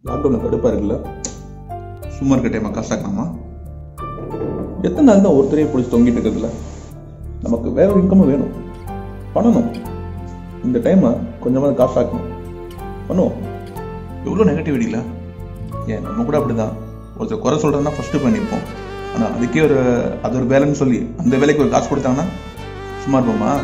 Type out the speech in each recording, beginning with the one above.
லாக்டவுனில் கடுப்பாக இருக்குல்ல சும்மா இருக்க டைமை காசாக்கலாமா எத்தனை நாள் தான் ஒருத்தரையும் பிடிச்சி தொங்கிட்டு இருக்கிறதுல நமக்கு வேற ஒரு இன்கமும் வேணும் பண்ணணும் இந்த டைமை கொஞ்சமாக காசாக்கணும் பண்ணுவோம் எவ்வளோ நெகட்டிவிட்டியில் ஏன் நம்ம கூட அப்படிதான் ஒருத்தர் குறை சொல்கிறேன்னா ஃபஸ்ட்டு பண்ணிப்போம் ஆனால் அதுக்கே ஒரு அது ஒரு வேலைன்னு சொல்லி அந்த வேலைக்கு ஒரு காசு கொடுத்தாங்கன்னா சும்மா இருப்போமா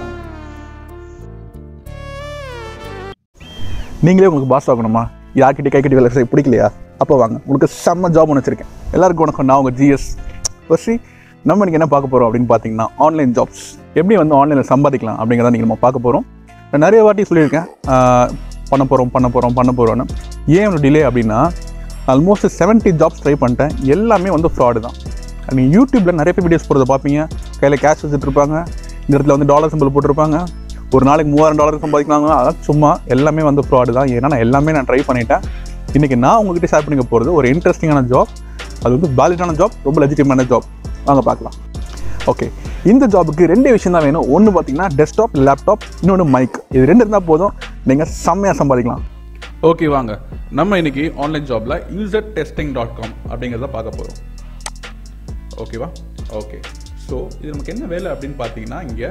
நீங்களே உங்களுக்கு பாஸ் ஆகணுமா யார்கிட்ட கை கட்டி வேலை செய்ய பிடிக்கலையா அப்போ வாங்க உங்களுக்கு செம்ம ஜாப் ஒன்று வச்சிருக்கேன் எல்லாருக்கும் வணக்கம் நான் உங்கள் ஜிஎஸ் ஃபர்ஸ்ட் நம்ம இன்னைக்கு என்ன பார்க்க போகிறோம் அப்படின்னு பார்த்தீங்கன்னா ஆன்லைன் ஜாப்ஸ் எப்படி வந்து ஆன்லைனில் சம்பாதிக்கலாம் அப்படிங்கிறத நீங்கள் நம்ம பார்க்க போகிறோம் நான் நிறைய வாட்டி சொல்லியிருக்கேன் ஆஹ், பண்ண போகிறோம் பண்ண போகிறோம் பண்ண போகிறோன்னு ஏன் ஒரு டிலே அப்படின்னா ஆல்மோஸ்ட் 70 ஜாப்ஸ் ட்ரை பண்ணிட்டேன் எல்லாமே வந்து ஃப்ராடு தான் நீங்கள் யூடியூப்பில் நிறைய பேர் வீடியோஸ் போடுறத பார்ப்பீங்க கையில் கேஷ் வச்சுட்டு இருப்பாங்க இந்த இடத்துல வந்து டாலர் சிம்பிள் போட்டிருப்பாங்க ஒரு நாளைக்கு மூவாயிரம் டாலர் சம்பாதிக்கலாங்க அதான் சும்மா எல்லாமே வந்து ஃப்ராடு தான் ஏன்னா நான் எல்லாமே நான் ட்ரை பண்ணிட்டேன் இன்றைக்கி நான் உங்ககிட்ட ஷேர் பண்ணிக்க போகிறது ஒரு இன்ட்ரெஸ்டிங்கான ஜாப் அது வந்து வேலிடான ஜாப் ரொம்ப லெஜிட்டிமான ஜாப் வாங்க பார்க்கலாம் ஓகே இந்த ஜாபுக்கு ரெண்டே விஷயம் தான் வேணும் ஒன்று பார்த்தீங்கன்னா டெஸ்க்டாப் லேப்டாப் இன்னொன்று மைக் இது ரெண்டு இருந்தால் போதும் நீங்கள் செம்மையாக சம்பாதிக்கலாம் ஓகே வாங்க நம்ம இன்னைக்கு ஆன்லைன் ஜாப்ல யூசர் டெஸ்டிங் டாட் காம் அப்படிங்கிறத பார்க்க போகிறோம் ஓகேவா ஓகே ஸோ இது நமக்கு என்ன வேலை அப்படின்னு பார்த்தீங்கன்னா இங்கே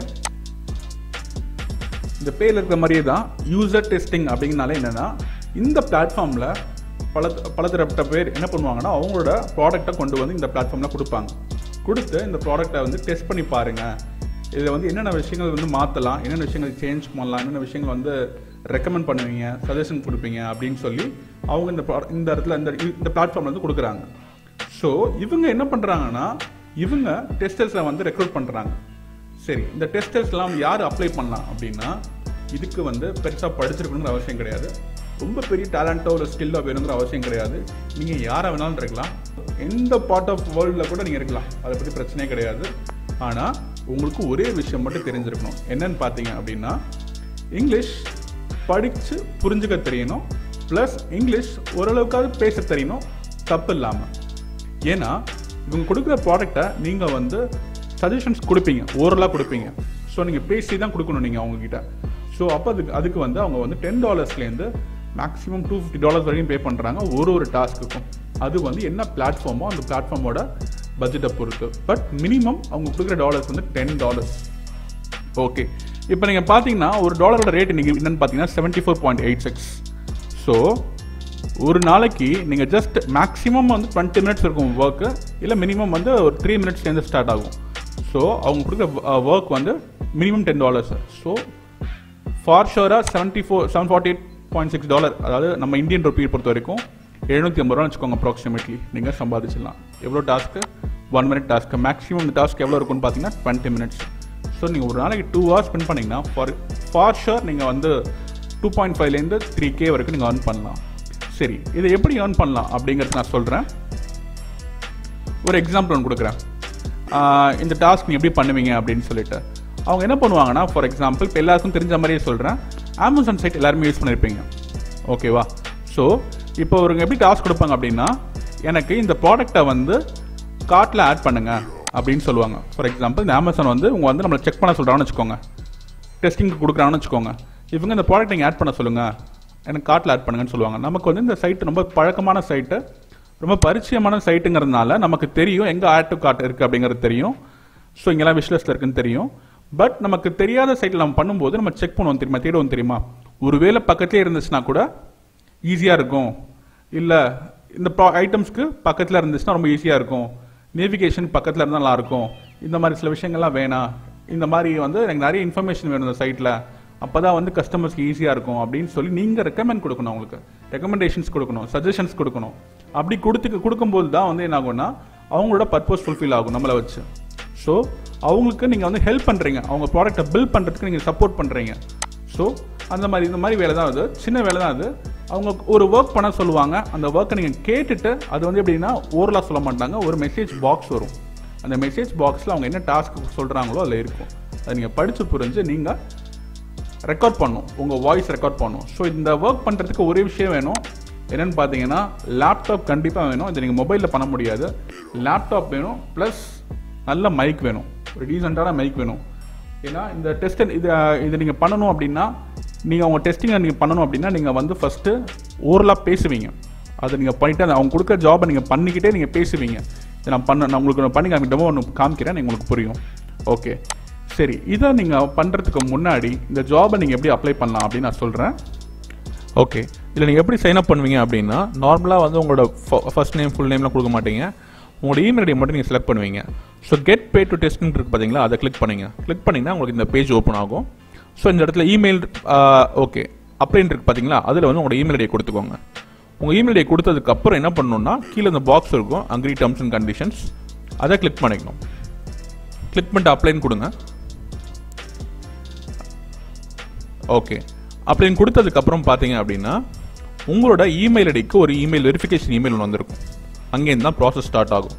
இந்த பேரில் இருக்கிற மாதிரியே தான் யூசர் டெஸ்டிங் அப்படிங்கனாலே என்னென்னா இந்த பிளாட்ஃபார்மில் பல பலதரப்பட்ட பேர் என்ன பண்ணுவாங்கன்னா அவங்களோட ப்ராடக்ட்டை கொண்டு வந்து இந்த பிளாட்ஃபார்மில் கொடுப்பாங்க கொடுத்து இந்த ப்ராடக்ட்டை வந்து டெஸ்ட் பண்ணி பாருங்கள் இதில் வந்து என்னென்ன விஷயங்கள் வந்து மாற்றலாம் என்னென்ன விஷயங்கள் சேஞ்ச் பண்ணலாம் என்னென்ன விஷயங்கள் வந்து ரெக்கமெண்ட் பண்ணுவீங்க சஜஷன் கொடுப்பீங்க அப்படின்னு சொல்லி அவங்க இந்த pro- இந்த இடத்துல இந்த இந்த பிளாட்ஃபார்ம்ல வந்து கொடுக்குறாங்க ஸோ இவங்க என்ன பண்ணுறாங்கன்னா இவங்க டெஸ்டர்ஸை வந்து ரெக்ரூட் பண்ணுறாங்க சரி இந்த டெஸ்டர்ஸ்லாம் யார் அப்ளை பண்ணலாம் அப்படின்னா இதுக்கு வந்து பெருசாக படிச்சிருக்கணுங்கிற அவசியம் கிடையாது ரொம்ப பெரிய டேலண்ட்டோ ஒரு ஸ்கில்லோ வேணுங்கிற அவசியம் கிடையாது நீங்கள் யாரை வேணாலும் இருக்கலாம் எந்த பார்ட் ஆஃப் வேர்ல்டில் கூட நீங்கள் இருக்கலாம் அதை பற்றி பிரச்சனையே கிடையாது ஆனால் உங்களுக்கு ஒரே விஷயம் மட்டும் தெரிஞ்சிருக்கணும் என்னன்னு பார்த்தீங்க அப்படின்னா இங்கிலீஷ் படித்து புரிஞ்சுக்க தெரியணும் ப்ளஸ் இங்கிலீஷ் ஓரளவுக்காவது பேச தெரியணும் தப்பு இல்லாமல் ஏன்னா இவங்க கொடுக்குற ப்ராடக்டை நீங்கள் வந்து சஜஷன்ஸ் கொடுப்பீங்க ஓரலாக கொடுப்பீங்க ஸோ நீங்கள் பேசி தான் கொடுக்கணும் நீங்கள் அவங்கக்கிட்ட ஸோ அப்போ அதுக்கு அதுக்கு வந்து அவங்க வந்து டென் டாலர்ஸ்லேருந்து மேக்ஸிமம் டூ ஃபிஃப்டி டாலர்ஸ் வரைக்கும் பே பண்ணுறாங்க ஒரு ஒரு டாஸ்க்குக்கும் அது வந்து என்ன பிளாட்ஃபார்மோ அந்த பிளாட்ஃபார்மோட பட்ஜெட்டை பொறுத்து பட் மினிமம் அவங்க கொடுக்குற டாலர்ஸ் வந்து டென் டாலர்ஸ் ஓகே இப்போ நீங்கள் பார்த்தீங்கன்னா ஒரு டாலரோட ரேட் இன்னைக்கு என்னன்னு பார்த்தீங்கன்னா seventy four point eight six so ஒரு நாளைக்கு நீங்கள் ஜஸ்ட் மேக்ஸிமம் வந்து டுவெண்ட்டி மினிட்ஸ் இருக்கும் ஒர்க்கு இல்லை மினிமம் வந்து ஒரு த்ரீ மினிட்ஸ்லேருந்து ஸ்டார்ட் ஆகும் ஸோ அவங்க கொடுக்குற ஒர்க் வந்து minimum ten dollars so for ஷோராக seventy four seven forty eight point six dollar அதாவது நம்ம இந்தியன் ருப்பியை பொறுத்த வரைக்கும் எழுநூற்றி ஐம்பது ரூபா வச்சுக்கோங்க அப்ராக்சிமேட்லி நீங்கள் சம்பாதிச்சிடலாம் எவ்வளோ task one minute task maximum இந்த டாஸ்க் எவ்வளோ இருக்கும்னு பார்த்தீங்கன்னா டுவெண்ட்டி மினிட்ஸ் ஸோ நீங்கள் ஒரு நாளைக்கு டூ ஹவர்ஸ் ஸ்பெண்ட் பண்ணிங்கன்னா ஃபார் ஃபார் ஷோர் நீங்கள் வந்து டூ பாயிண்ட் ஃபைவ்லேருந்து த்ரீ கே வரைக்கும் நீங்கள் earn பண்ணலாம் சரி இதை எப்படி earn பண்ணலாம் அப்படிங்கிறது நான் சொல்கிறேன் ஒரு எக்ஸாம்பிள் ஒன்று கொடுக்குறேன் ஆஹ் இந்த டாஸ்க் நீ எப்படி பண்ணுவீங்க அப்படின்னு சொல்லிட்டு அவங்க என்ன பண்ணுவாங்கன்னா ஃபார் எக்ஸாம்பிள் இப்போ எல்லாருக்கும் தெரிஞ்ச மாதிரியே சொல்கிறேன் அமேசான் சைட் எல்லாருமே யூஸ் பண்ணியிருப்பீங்க ஓகேவா ஸோ இப்போ அவருங்க எப்படி டாஸ்க் கொடுப்பாங்க அப்படின்னா எனக்கு இந்த ப்ராடக்ட்டை வந்து கார்ட்டில் ஆட் பண்ணுங்க அப்படின்னு சொல்லுவாங்க ஃபார் எக்ஸாம்பிள் இந்த அமேசான் வந்து உங்க வந்து நம்மளை செக் பண்ண சொல்கிறாங்கன்னு வச்சுக்கோங்க டெஸ்டிங் கொடுக்குறாங்கன்னு வச்சுக்கோங்க இவங்க இந்த ப்ராடக்ட் நீங்கள் ஆட் பண்ண சொல்லுங்கள் எனக்கு கார்ட்டில் ஆட் பண்ணுங்கன்னு சொல்லுவாங்க நமக்கு வந்து இந்த சைட் ரொம்ப பழக்கமான சைட்டு ரொம்ப பரிச்சயமான சைட்டுங்கிறதுனால நமக்கு தெரியும் எங்கே ஆட் டு கார்ட் இருக்குது அப்படிங்கிறது தெரியும் ஸோ இங்கெல்லாம் விஷ்லிஸ்ட்டில் இருக்குன்னு தெரியும் பட் நமக்கு தெரியாத சைட்டில் நம்ம பண்ணும்போது நம்ம செக் பண்ணுவோம் தெரியுமா தேடுவோம் தெரியுமா ஒருவேளை பக்கத்துலேயே இருந்துச்சுன்னா கூட ஈஸியாக இருக்கும் இல்லை இந்த ப்ரா ஐட்டம்ஸ்க்கு பக்கத்தில் இருந்துச்சுன்னா ரொம்ப ஈஸியாக இருக்கும் நேவிகேஷன் பக்கத்தில் இருந்தால் நல்லா இருக்கும் இந்த மாதிரி சில விஷயங்கள்லாம் வேணாம் இந்த மாதிரி வந்து எனக்கு நிறைய இன்ஃபர்மேஷன் வேணும் இந்த சைட்டில் அப்போ தான் வந்து கஸ்டமர்ஸ்க்கு ஈஸியாக இருக்கும் அப்படின்னு சொல்லி நீங்கள் ரெக்கமெண்ட் கொடுக்கணும் அவங்களுக்கு ரெக்கமெண்டேஷன்ஸ் கொடுக்கணும் சஜஷன்ஸ் கொடுக்கணும் அப்படி கொடுத்து கொடுக்கும்போது தான் வந்து என்ன ஆகும்னா அவங்களோட பர்பஸ் ஃபுல்ஃபில் ஆகும் நம்மளை வச்சு ஸோ அவங்களுக்கு நீங்கள் வந்து ஹெல்ப் பண்ணுறீங்க அவங்க ப்ராடக்ட்டை பில்ட் பண்ணுறதுக்கு நீங்கள் சப்போர்ட் பண்ணுறீங்க ஸோ அந்த மாதிரி இந்த மாதிரி வேலை தான் அது சின்ன வேலை தான் அது அவங்க ஒரு ஒர்க் பண்ண சொல்லுவாங்க அந்த ஒர்க்கை நீங்கள் கேட்டுட்டு அது வந்து எப்படின்னா ஓரலாக சொல்ல மாட்டாங்க ஒரு மெசேஜ் பாக்ஸ் வரும் அந்த மெசேஜ் பாக்ஸில் அவங்க என்ன டாஸ்க் சொல்கிறாங்களோ அதில் இருக்கும் அதை நீங்கள் படித்து புரிஞ்சு நீங்கள் ரெக்கார்ட் பண்ணும் உங்கள் வாய்ஸ் ரெக்கார்ட் பண்ணும் ஸோ இந்த ஒர்க் பண்ணுறதுக்கு ஒரே விஷயம் வேணும் என்னன்னு பார்த்தீங்கன்னா லேப்டாப் கண்டிப்பாக வேணும் இதை நீங்கள் மொபைலில் பண்ண முடியாது லேப்டாப் வேணும் ப்ளஸ் நல்ல மைக் வேணும் ஒரு டீசெண்டான மைக் வேணும் ஏன்னா இந்த டெஸ்ட் இது இது நீங்கள் பண்ணணும் அப்படின்னா நீங்கள் உங்கள் டெஸ்டிங்கை நீங்கள் பண்ணணும் அப்படின்னா நீங்கள் வந்து ஃபஸ்ட்டு ஓரலாக பேசுவீங்க அதை நீங்கள் பண்ணிட்டு அந்த அவங்க கொடுக்குற ஜாபை நீங்கள் பண்ணிக்கிட்டே நீங்கள் பேசுவீங்க இதை நான் பண்ண நான் உங்களுக்கு நான் பண்ணி காமிக்கிட்டமோ ஒன்று காமிக்கிறேன் நீங்க உங்களுக்கு புரியும் ஓகே சரி இதை நீங்கள் பண்ணுறதுக்கு முன்னாடி இந்த ஜாபை நீங்கள் எப்படி அப்ளை பண்ணலாம் அப்படின்னு நான் சொல்கிறேன் ஓகே இதில் நீங்கள் எப்படி சைன் அப் பண்ணுவீங்க அப்படின்னா நார்மலாக வந்து உங்களோட ஃபர்ஸ்ட் நேம் ஃபுல் நேம்லாம் கொடுக்க மாட்டீங்க உங்களோட இமெயில் ஐடி மட்டும் நீங்கள் செலக்ட் பண்ணுவீங்க ஸோ கெட் பே டு டெஸ்ட்னு இருக்கு பார்த்தீங்களா அதை கிளிக் பண்ணுங்க கிளிக் பண்ணிங்கன்னா உங்களுக்கு இந்த பேஜ் ஓப்பன் ஆகும் ஸோ இந்த இடத்துல இமெயில் ஓகே அப்படின்னு இருக்கு பார்த்தீங்களா அதில் வந்து உங்களோட இமெயில் ஐடியை கொடுத்துக்கோங்க உங்கள் இமெயில் ஐடியை கொடுத்ததுக்கு அப்புறம் என்ன பண்ணணும்னா கீழே இந்த பாக்ஸ் இருக்கும் அக்ரி டர்ம்ஸ் அண்ட் கண்டிஷன்ஸ் அதை கிளிக் பண்ணிக்கணும் கிளிக் பண்ணிட்டு அப்ளைன்னு கொடுங்க ஓகே அப்படின்னு கொடுத்ததுக்கப்புறம் பார்த்தீங்க அப்படின்னா உங்களோட இமெயில் ஐடிக்கு ஒரு இமெயில் வெரிஃபிகேஷன் இமெயில் ஒன்று வந்திருக்கும் அங்கேருந்து தான் ப்ராசஸ் ஸ்டார்ட் ஆகும்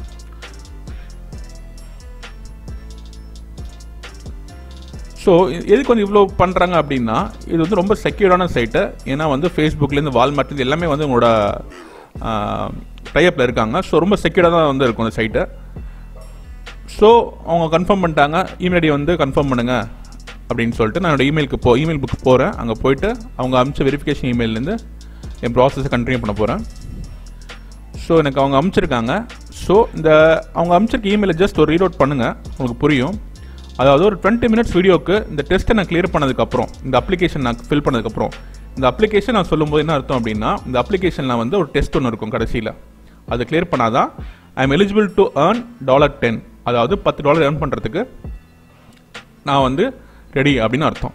ஸோ எதுக்கு வந்து இவ்வளோ பண்ணுறாங்க அப்படின்னா இது வந்து ரொம்ப செக்யூர்டான சைட்டு ஏன்னா வந்து ஃபேஸ்புக்லேருந்து வால்மார்ட்லேருந்து எல்லாமே வந்து உங்களோட டைப்பில் இருக்காங்க ஸோ ரொம்ப செக்யூர்டாக தான் வந்து இருக்கும் அந்த சைட்டு ஸோ அவங்க கன்ஃபார்ம் பண்ணிட்டாங்க இமெயில் ஐடி வந்து கன்ஃபார்ம் பண்ணுங்க அப்படின்னு சொல்லிட்டு நான் என்னோட இமெயிலுக்கு போ இமெயில் புக்கு போகிறேன் அங்கே போயிட்டு அவங்க அமிச்ச வெரிஃபிகேஷன் இமெயிலேருந்து என் ப்ராசஸை கண்டினியூ பண்ண போகிறேன் ஸோ எனக்கு அவங்க அமுச்சிருக்காங்க ஸோ இந்த அவங்க அமுச்சிருக்க இமெயிலை ஜஸ்ட் ஒரு ரீட் அவுட் பண்ணுங்கள் உங்களுக்கு புரியும் அதாவது ஒரு டுவெண்ட்டி மினிட்ஸ் வீடியோக்கு இந்த டெஸ்ட்டை நான் கிளியர் பண்ணதுக்கப்புறம் இந்த அப்ளிகேஷன் நான் ஃபில் பண்ணதுக்கப்புறம் இந்த அப்ளிகேஷன் நான் சொல்லும்போது என்ன அர்த்தம் அப்படின்னா இந்த அப்ளிகேஷனில் வந்து ஒரு டெஸ்ட் ஒன்று இருக்கும் கடைசியில் அதை கிளியர் பண்ணாதான் I am eligible to earn dollar ten அதாவது பத்து டாலர் ஏர்ன் பண்ணுறதுக்கு நான் வந்து ரெடி அப்படின்னு அர்த்தம்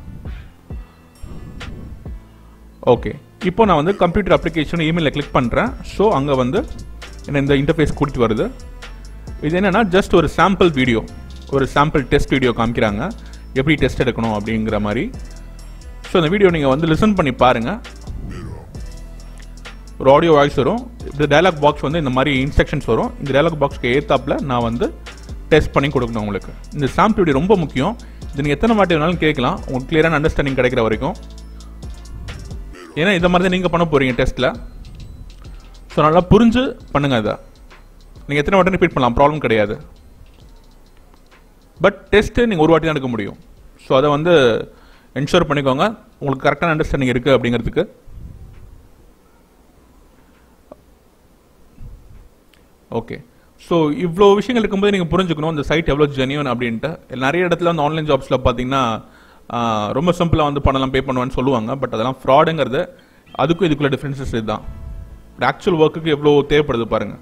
ஓகே இப்போ நான் வந்து கம்ப்யூட்டர் அப்ளிகேஷன் இமெயிலில் கிளிக் பண்ணுறேன் ஸோ அங்கே வந்து என்ன இந்த இன்டர்ஃபேஸ் கூட்டிட்டு வருது இது என்னென்னா ஜஸ்ட் ஒரு சாம்பிள் வீடியோ ஒரு சாம்பிள் டெஸ்ட் வீடியோ காமிக்கிறாங்க எப்படி டெஸ்ட் எடுக்கணும் அப்படிங்கிற மாதிரி ஸோ அந்த வீடியோ நீங்கள் வந்து லிசன் பண்ணி பாருங்கள் ஒரு ஆடியோ வாய்ஸ் வரும் இந்த டயலாக் பாக்ஸ் வந்து இந்த மாதிரி இன்ஸ்ட்ரக்ஷன்ஸ் வரும் இந்த டயலாக் பாக்ஸ்க்கு ஏத்தாப்புல நான் வந்து டெஸ்ட் பண்ணி கொடுக்கணும் உங்களுக்கு இந்த சாம்பிள் வீடியோ ரொம்ப முக்கியம் இது நீங்கள் எத்தனை வாட்டி வேணாலும் கேட்கலாம் உங்களுக்கு கிளியரான அண்டர்ஸ்டாண்டிங் கிடைக்கிற வரைக்கும் ஏன்னா இந்த மாதிரி தான் நீங்கள் பண்ண போகிறீங்க டெஸ்ட்டில் ஸோ நல்லா புரிஞ்சு பண்ணுங்க இதை நீங்கள் எத்தனை வாட்டி ரிப்பீட் பண்ணலாம் ப்ராப்ளம் கிடையாது பட் டெஸ்ட்டு நீங்கள் ஒரு வாட்டி தான் எடுக்க முடியும் ஸோ அதை வந்து என்ஷூர் பண்ணிக்கோங்க உங்களுக்கு கரெக்டான அண்டர்ஸ்டாண்டிங் இருக்குது அப்படிங்கிறதுக்கு ஓகே ஸோ இவ்வளோ விஷயங்கள் இருக்கும்போது நீங்கள் புரிஞ்சுக்கணும் இந்த சைட் எவ்வளோ ஜெனியூன் அப்படின்ட்டு நிறைய இடத்துல வந்து ஆன்லைன் ஜாப்ஸில் பார்த்தீங்கன்னா ஆஹ், ரொம்ப சிம்பிளாக வந்து பண்ணலாம் பே பண்ணுவேன்னு சொல்லுவாங்க பட் அதெல்லாம் ஃப்ராடுங்கிறது அதுக்கும் இதுக்குள்ள டிஃப்ரென்சஸ் இதுதான் ஆக்சுவல் ஒர்க்குக்கு எவ்வளோ தேவைப்படுது பாருங்கள்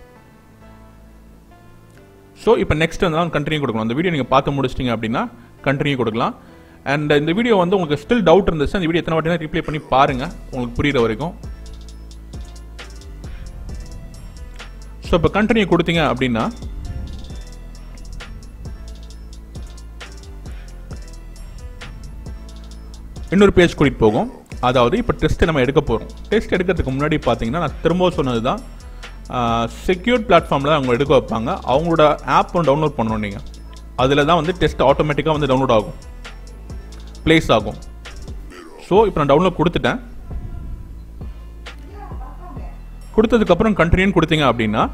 ஸோ இப்போ நெக்ஸ்ட் வந்து கண்டினியூ கொடுக்கணும் அந்த வீடியோ நீங்கள் பார்த்து முடிச்சிட்டிங்க அப்படின்னா கண்டினியூ கொடுக்கலாம் அண்ட் இந்த வீடியோ வந்து உங்களுக்கு ஸ்டில் டவுட் இருந்துச்சு அந்த வீடியோ எத்தனை வாட்டி ரிப்ளை பண்ணி பாருங்க உங்களுக்கு புரியுற வரைக்கும் ஸோ இப்போ கண்டினியூ கொடுத்தீங்க அப்படின்னா இன்னொரு பேஜ் கூட்டிட்டு போகும் அதாவது இப்போ டெஸ்ட் நம்ம எடுக்க போகிறோம் டெஸ்ட் எடுக்கிறதுக்கு முன்னாடி பார்த்தீங்கன்னா நான் திரும்ப சொன்னது தான் செக்யூர்ட் பிளாட்ஃபார்மில் அவங்க எடுக்க வைப்பாங்க அவங்களோட ஆப் ஒன்று டவுன்லோட் பண்ணணும் நீங்கள் அதில் தான் வந்து டெஸ்ட் ஆட்டோமேட்டிக்காக வந்து டவுன்லோட் ஆகும் ப்ளேஸ் ஆகும் ஸோ இப்போ நான் டவுன்லோட் கொடுத்துட்டேன் கொடுத்ததுக்கப்புறம் கண்டினியூன்னு கொடுத்தீங்க அப்படின்னா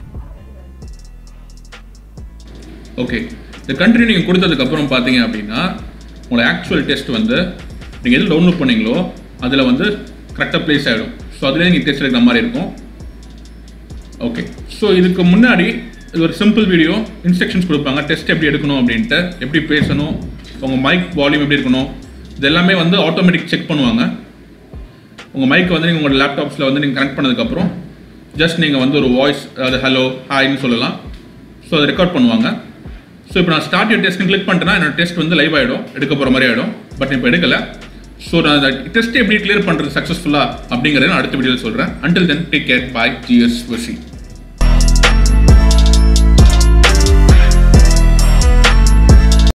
ஓகே இந்த கண்டினியூ நீங்கள் கொடுத்ததுக்கப்புறம் பார்த்தீங்க அப்படின்னா உங்களோட ஆக்சுவல் டெஸ்ட் வந்து நீங்கள் எது டவுன்லோட் பண்ணீங்களோ அதில் வந்து கரெக்டாக ப்ளேஸ் ஆகிடும் ஸோ அதுலேயே நீங்கள் டெஸ்ட் எடுக்கிற மாதிரி இருக்கும் ஓகே ஸோ இதுக்கு முன்னாடி இது ஒரு சிம்பிள் வீடியோ இன்ஸ்ட்ரக்ஷன்ஸ் கொடுப்பாங்க டெஸ்ட் எப்படி எடுக்கணும் அப்படின்ட்டு எப்படி பேசணும் உங்கள் மைக் வால்யூம் எப்படி இருக்கணும் இது எல்லாமே வந்து ஆட்டோமேட்டிக் செக் பண்ணுவாங்க உங்கள் மைக்கை வந்து நீங்கள் உங்களோட லேப்டாப்ஸில் வந்து நீங்கள் கனெக்ட் பண்ணதுக்கப்புறம் ஜஸ்ட் நீங்கள் வந்து ஒரு வாய்ஸ் அதாவது ஹலோ ஹாய்னு சொல்லலாம் ஸோ அதை ரெக்கார்ட் பண்ணுவாங்க ஸோ இப்போ நான் ஸ்டார்ட் யூர் டெஸ்ட்னு கிளிக் பண்ணிட்டேன்னா என்னோட டெஸ்ட் வந்து லைவ் ஆகிடும் எடுக்க போகிற மாதிரி ஆகிடும் பட் இப்போ எடுக்கல ஸோ நான் அந்த டெஸ்ட் எப்படி கிளியர் பண்ணுறது சக்ஸஸ்ஃபுல்லாக அப்படிங்கிறத நான் அடுத்த வீடியோவில் சொல்கிறேன் until then take care bye GS வசி